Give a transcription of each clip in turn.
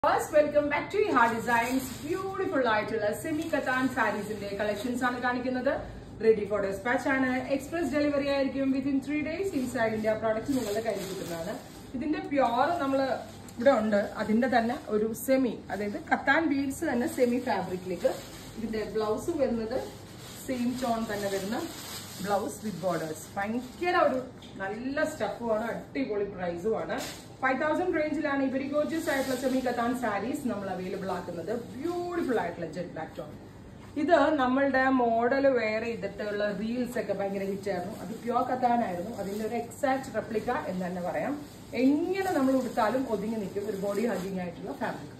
First welcome back to hard designs beautiful ആയിട്ടുള്ള semi katan സാരീസിന്റെ collections ആണ് കാണിക്കുന്നത് റെഡി ഫോർ ഡെസ്പാച്ച് ആണ് എക്സ്പ്രസ് ഡെലിവറി ആയിരിക്കും within three days inside India product നിങ്ങളുടെ കയ്യിൽ കിട്ടുന്നതാണ് ഇതിന്റെ പ്യോർ നമ്മൾ ഇവിടെ ഉണ്ട് അതിന്റെ തന്നെ ഒരു സെമി അതായത് കത്താൻ ബീഡ്സ് തന്നെ സെമി ഫാബ്രിക്കിലേക്ക് ഇതിന്റെ ബ്ലൗസ് വരുന്നത് സെയിം ടോൺ തന്നെ വരുന്ന ബ്ലൗസ് വിത്ത് ബോർഡേഴ്സ് ഭയങ്കര ഒരു നല്ല സ്റ്റഫുമാണ് അടിപൊളി പ്രൈസുമാണ് ഫൈവ് തൗസൻഡ് റേഞ്ചിലാണ് ഇവരി ഗോർജിയസ് ആയിട്ടുള്ള സെമി കത്താൻ സാരീസ് നമ്മൾ അവൈലബിൾ ആക്കുന്നത് ബ്യൂട്ടിഫുൾ ആയിട്ടുള്ള ജെറ്റ് ബ്ലാക്ക് ടോൺ ഇത് നമ്മളുടെ മോഡൽ വേറെ ചെയ്തിട്ടുള്ള റീൽസ് ഒക്കെ ഭയങ്കര ഹിറ്റ് ആയിരുന്നു അത് പ്യോർ കത്താനായിരുന്നു അതിന്റെ ഒരു എക്സാക്ട് റെപ്ലിക്ക എന്ന് തന്നെ പറയാം എങ്ങനെ നമ്മൾ ഉടുത്താലും ഒതുങ്ങി നിൽക്കും ഒരു ബോഡി ഹഗിങ് ആയിട്ടുള്ള ഫാബ്രിക്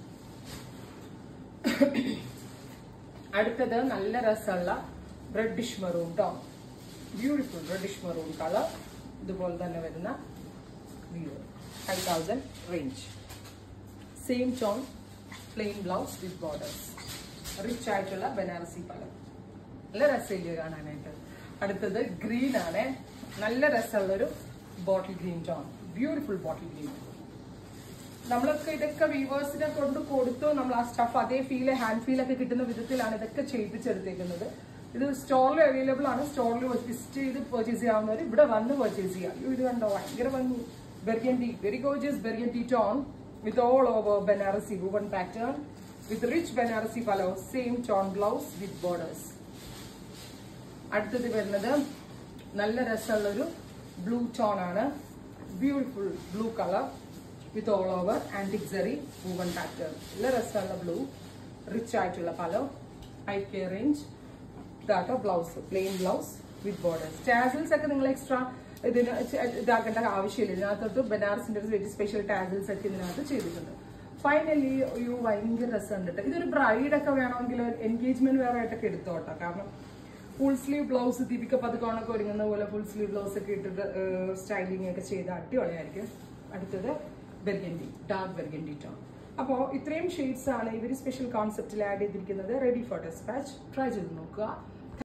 അടുത്തത് നല്ല രസമുള്ള reddish maroon tone beautiful reddish maroon colour ഇതുപോലെ തന്നെ വരുന്ന view five thousand range same tone plain blouse with borders rich ആയിട്ടുള്ള ബനാറസി പലം നല്ല രസമില്ല കാണാനായിട്ട് അടുത്തത് ഗ്രീൻ ആണ് നല്ല രസമുള്ളൊരു bottle green tone beautiful bottle green നമ്മളൊക്കെ ഇതൊക്കെ വ്യൂവേഴ്സിനെ കൊണ്ട് കൊടുത്തു നമ്മൾ ആ സ്റ്റഫ് അതേ ഫീല് ഹാൻഡ് ഫീൽ ഒക്കെ കിട്ടുന്ന വിധത്തിലാണ് ഇതൊക്കെ ചെയ്യിപ്പിച്ചെടുത്തേക്കുന്നത് ഇത് സ്റ്റോറിൽ അവൈലബിൾ ആണ് സ്റ്റോറിൽ വിസിറ്റ് ചെയ്ത് പർച്ചേസ് ചെയ്യാവുന്നവർ ഇവിടെ വന്ന് പർച്ചേസ് ചെയ്യാം അയ്യോ, ഇത് കണ്ടോ ഭയങ്കര ഭംഗി burgundy very gorgeous burgundy tone with all over Banarasi woven pattern with rich Banarasi pallu same tone blouse with borders അടുത്തത് വരുന്നത് നല്ല രസമുള്ളൊരു ബ്ലൂ ടോൺ ആണ് beautiful blue colour with all over antique zari woven pattern നല്ല രസമുള്ള ബ്ലൂ റിച്ച് ആയിട്ടുള്ള പലോ ഐ കെ റേഞ്ച് ഇതാട്ടോ blouse plain blouse with borders tassels ഒക്കെ നിങ്ങൾ എക്സ്ട്രാ ഇതിന് ചെ- ഇതാക്കേണ്ട ആവശ്യമില്ല ഇതിനകത്തോട്ട് ബനാറസിന്റെ ഒരു വെരി സ്പെഷ്യൽ ടാസിൽസ് ഒക്കെ ഇതിനകത്ത് ചെയ്തിട്ടുണ്ട് ഫൈനലി ഒരു ഭയങ്കര രസമുണ്ട് ട്ടോ. ഇതൊരു ബ്രൈഡ് ഒക്കെ വേണമെങ്കിൽ എൻഗേജ്മെന്റ് വേറെ ആയിട്ടൊക്കെ എടുത്തോട്ടോ കാരണം ഫുൾ സ്ലീവ് ബ്ലൗസ് ദീപിക പതുക്കോണൊക്കെ ഒരുങ്ങുന്ന പോലെ ഫുൾ സ്ലീവ് ബ്ലൗസ് ഒക്കെ ഇട്ടിട്ട് സ്റ്റൈലിംഗ് ഒക്കെ ചെയ്ത് അടിപൊളിയായിരിക്കും അടുത്തത് ബെർഗൻഡി ഡാർക്ക് ബെർഗൻഡി ടോൺ അപ്പോൾ ഇത്രയും ഷെയ്ഡ്സ് ആണ് ഇവർ സ്പെഷ്യൽ കോൺസെപ്റ്റിൽ ആഡ് ചെയ്തിരിക്കുന്നത് റെഡി ഫോർ ഡെസ്പാച്ച് ട്രൈ ചെയ്ത് നോക്കുക